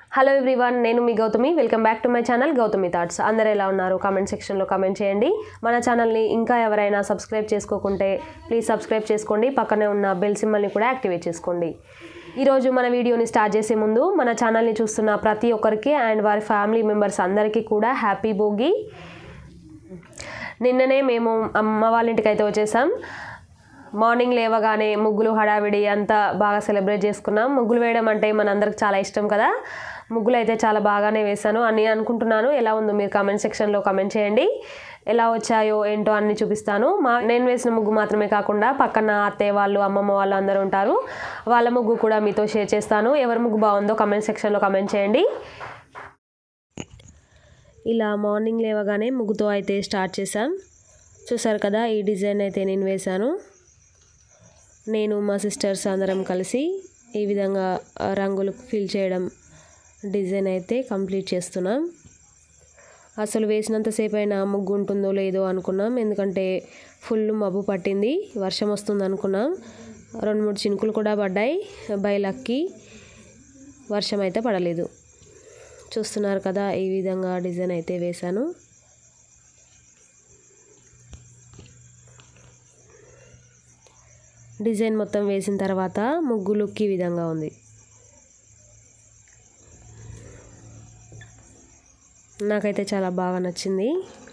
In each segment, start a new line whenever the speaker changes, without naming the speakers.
hello everyone నేను మీ Gautami welcome back to my channel Gautami thoughts అందరు ఎలా ఉన్నారు కామెంట్ సెక్షన్లో కామెంట్ చేయండి మన ఛానల్ని ఇంకా ఎవరైనా సబ్స్క్రైబ్ చేసుకోకుంటే ప్లీజ్ సబ్స్క్రైబ్ చేసుకోండి పక్కనే ఉన్న బెల్ సింబల్ని కూడా యాక్టివేట్ చేసుకోండి ఈరోజు మన వీడియోని స్టార్ట్ చేసే ముందు మన ఛానల్ని చూస్తున్న ప్రతి ఒక్కరికి అండ్ వారి ఫ్యామిలీ మెంబర్స్ అందరికీ కూడా హ్యాపీ భోగి నిన్ననే మేము అమ్మ వాళ్ళ ఇంటికి అయితే వచ్చేసాం మార్నింగ్ లేవగానే ముగ్గులు హడావిడి అంతా బాగా సెలబ్రేట్ చేసుకున్నాం ముగ్గులు వేయడం అంటే మనందరికి చాలా ఇష్టం కదా ముగ్గులు అయితే చాలా బాగానే వేశాను అని అనుకుంటున్నాను ఎలా ఉందో మీరు కామెంట్ సెక్షన్లో కామెంట్ చేయండి ఎలా వచ్చాయో ఏంటో అన్ని చూపిస్తాను మా నేను వేసిన ముగ్గు మాత్రమే కాకుండా పక్కన అత్తయ్య వాళ్ళు అమ్మమ్మ వాళ్ళు అందరూ ఉంటారు వాళ్ళ ముగ్గు కూడా మీతో షేర్ చేస్తాను ఎవరి ముగ్గు బాగుందో కామెంట్ సెక్షన్లో కామెంట్ చేయండి ఇలా మార్నింగ్ లేవగానే ముగ్గుతో అయితే స్టార్ట్ చేసాం చూసారు కదా ఈ డిజైన్ అయితే నేను వేశాను నేను మా సిస్టర్స్ అందరం కలిసి ఈ విధంగా రంగులు ఫిల్ చేయడం డిజైన్ అయితే కంప్లీట్ చేస్తున్నాం అసలు వేసినంతసేపు అయినా ముగ్గు ఉంటుందో లేదో అనుకున్నాం ఎందుకంటే ఫుల్ మబ్బు పట్టింది వర్షం వస్తుంది అనుకున్నాం రెండు మూడు చినుకులు కూడా పడ్డాయి బై లక్కి వర్షం అయితే పడలేదు చూస్తున్నారు కదా ఈ విధంగా డిజైన్ అయితే వేశాను డిజైన్ మొత్తం వేసిన తర్వాత ముగ్గు లుక్ ఈ విధంగా ఉంది నాకైతే చాలా బాగా నచ్చింది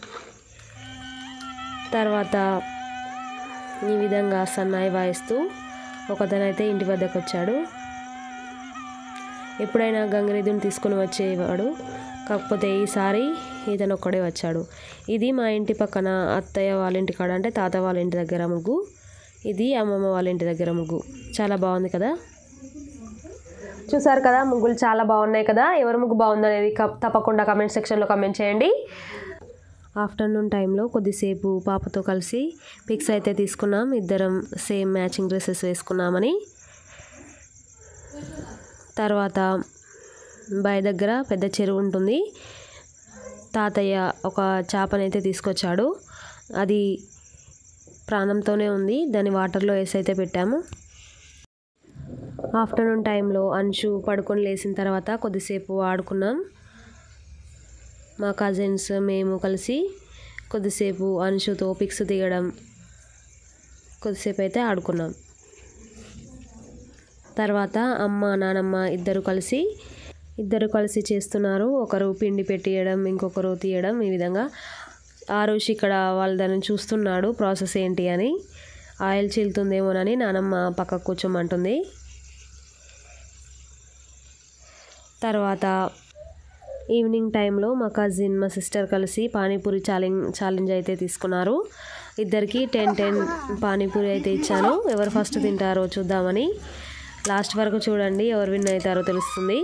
తర్వాత ఈ విధంగా సన్నాయి వాయిస్తూ ఒకతనైతే ఇంటి వద్దకు వచ్చాడు ఎప్పుడైనా గంగిరెద్దుని తీసుకుని వచ్చేవాడు కాకపోతే ఈసారి ఇతను ఒక్కడే వచ్చాడు ఇది మా ఇంటి పక్కన అత్తయ్య వాళ్ళ ఇంటి కాడ అంటే తాత వాళ్ళ ఇంటి దగ్గర ముగ్గు ఇది అమ్మమ్మ వాళ్ళ ఇంటి దగ్గర ముగ్గు చాలా బాగుంది కదా చూసారు కదా ముగ్గులు చాలా బాగున్నాయి కదా ఎవరి ముగ్గు బాగుందనేది తప్పకుండా కమెంట్ సెక్షన్లో కమెంట్ చేయండి ఆఫ్టర్నూన్ టైంలో కొద్దిసేపు పాపతో కలిసి పిక్స్ అయితే తీసుకున్నాం ఇద్దరం సేమ్ మ్యాచింగ్ డ్రెస్సెస్ వేసుకున్నామని తర్వాత బాయ్ దగ్గర పెద్ద చెరువు ఉంటుంది తాతయ్య ఒక చేపనైతే తీసుకొచ్చాడు అది ప్రాణంతోనే ఉంది దాన్ని వాటర్లో వేసి అయితే పెట్టాము ఆఫ్టర్నూన్ టైంలో అంచు పడుకొని లేచిన తర్వాత కొద్దిసేపు ఆడుకున్నాం మా కజిన్స్ మేము కలిసి కొద్దిసేపు అంచుతో పిక్స్ దిగడం కొద్దిసేపు అయితే ఆడుకున్నాం తర్వాత అమ్మ నానమ్మ ఇద్దరు కలిసి ఇద్దరు కలిసి చేస్తున్నారు ఒకరు పిండి పెట్టియడం ఇంకొకరు తీయడం ఈ విధంగా ఆరుష్ ఇక్కడ వాళ్ళ దాన్ని చూస్తున్నాడు ప్రాసెస్ ఏంటి అని ఆయిల్ చీలుతుందేమోనని నానమ్మ పక్కకు కూర్చోమంటుంది తర్వాత ఈవినింగ్ టైంలో మా కజిన్ మా సిస్టర్ కలిసి పానీపూరి ఛాలెంజ్ ఛాలెంజ్ అయితే తీసుకున్నారు ఇద్దరికి టెన్ టెన్ పానీపూరి అయితే ఇచ్చాను ఎవరు ఫస్ట్ తింటారో చూద్దామని లాస్ట్ వరకు చూడండి ఎవరు విన్ అవుతారో తెలుస్తుంది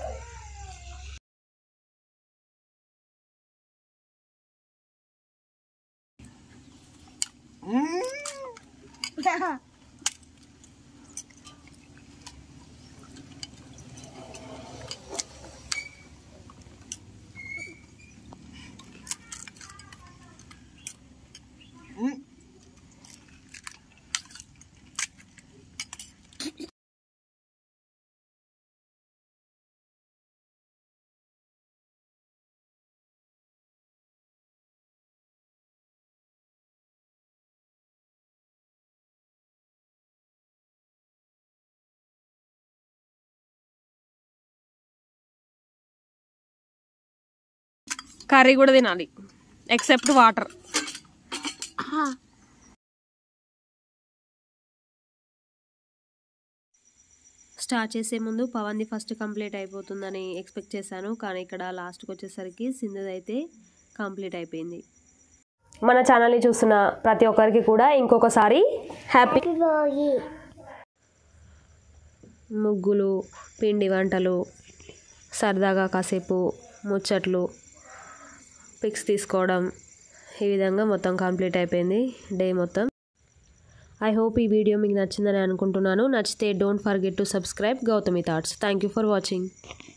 కర్రీ కూడా తినాలి ఎక్సెప్ట్ వాటర్
స్టార్ట్ చేసే ముందు పవన్ది ఫస్ట్ కంప్లీట్ అయిపోతుందని ఎక్స్పెక్ట్ చేశాను కానీ ఇక్కడ లాస్ట్కి వచ్చేసరికి సింధుది అయితే కంప్లీట్ అయిపోయింది మన ఛానల్ని చూస్తున్న ప్రతి ఒక్కరికి కూడా ఇంకొకసారి హ్యాపీ ముగ్గులు పిండి వంటలు సరదాగా కాసేపు ముచ్చట్లు పిక్స్ తీసుకోవడం ఈ విధంగా మొత్తం కంప్లీట్ అయిపోయింది డే మొత్తం ఐ హోప్ ఈ వీడియో మీకు నచ్చిందని అనుకుంటున్నాను నచ్చితే don't forget to subscribe Gautami thoughts thank you for watching